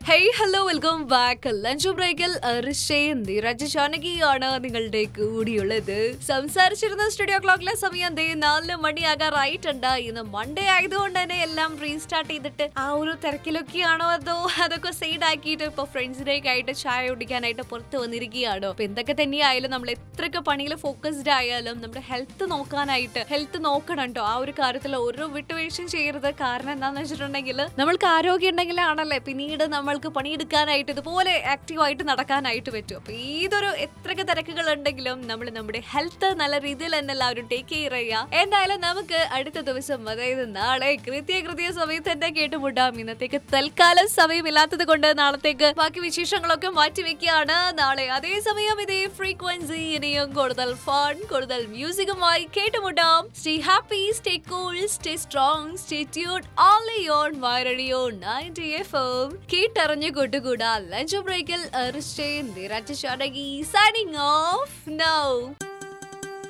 hey hello welcome back lunch ബ്രേക്കിൽ ഋഷയും നിരജ് ജാനകിയാണ് നിങ്ങളുടെ കൂടിയുള്ളത് സംസാരിച്ചിരുന്ന സ്റ്റുഡിയോ ക്ലോക്കിലെ സമയം ദേ നാല് മണിയാകാറായിട്ടുണ്ട് ഇന്ന് മൺഡേ ആയതുകൊണ്ട് തന്നെ എല്ലാം റീസ്റ്റാർട്ട് ചെയ്തിട്ട് ആ ഒരു തിരക്കിലൊക്കെയാണോ അതോ അതൊക്കെ സൈഡ് ആക്കിയിട്ട് ഇപ്പൊ ഫ്രണ്ട്സിനൊക്കെ ആയിട്ട് ചായ കുടിക്കാനായിട്ട് പുറത്ത് വന്നിരിക്കുകയാണോ അപ്പൊ എന്തൊക്കെ തന്നെയായാലും നമ്മൾ എത്രയൊക്കെ പണിയിൽ ഫോക്കസ്ഡ് ആയാലും നമ്മുടെ ഹെൽത്ത് നോക്കാനായിട്ട് ഹെൽത്ത് നോക്കണം കേട്ടോ ആ ഒരു കാര്യത്തിൽ ഒരു വിട്ടുവീഴ്ചയും ചെയ്യരുത് കാരണം എന്താണെന്ന് വെച്ചിട്ടുണ്ടെങ്കിൽ നമ്മൾക്ക് ആരോഗ്യം ഉണ്ടെങ്കിലാണല്ലേ പിന്നീട് നമ്മൾക്ക് പണിയെടുക്കാനായിട്ട് ഇതുപോലെ ആക്റ്റീവ് ആയിട്ട് നടക്കാനായിട്ട് പറ്റും അപ്പൊ ഏതൊരു എത്രയൊക്കെ തിരക്കുകൾ ഉണ്ടെങ്കിലും നമ്മൾ നമ്മുടെ ഹെൽത്ത് നല്ല രീതിയിൽ തന്നെ എല്ലാവരും ടേക്ക് കെയർ ചെയ്യുക എന്തായാലും നമുക്ക് അടുത്ത ദിവസം അതായത് നാളെ കൃത്യ കൃത്യ സമയത്ത് തന്നെ കേട്ടുമുട്ടാം ഇന്നത്തേക്ക് തൽക്കാലം സമയമില്ലാത്തത് കൊണ്ട് നാളത്തേക്ക് ബാക്കി വിശേഷങ്ങളൊക്കെ മാറ്റി വെക്കുകയാണ് നാളെ അതേ സമയം ഇതേ ഫ്രീക്വൻസി ഇനിയും കൂടുതൽ ഫൺ കൂടുതൽ മ്യൂസിക്കുമായി കേട്ടുമുട്ടാം stay happy stay cool stay strong stay tune only on my radio 90 FM കേട്ടറിഞ്ഞു കൂട്ടുകൂടാ ലഞ്ച് ബ്രേക്കിൽ അരിസ്റ്റേ നിരജ് ഷാഡകി സൈനിങ് ഓഫ് നൗ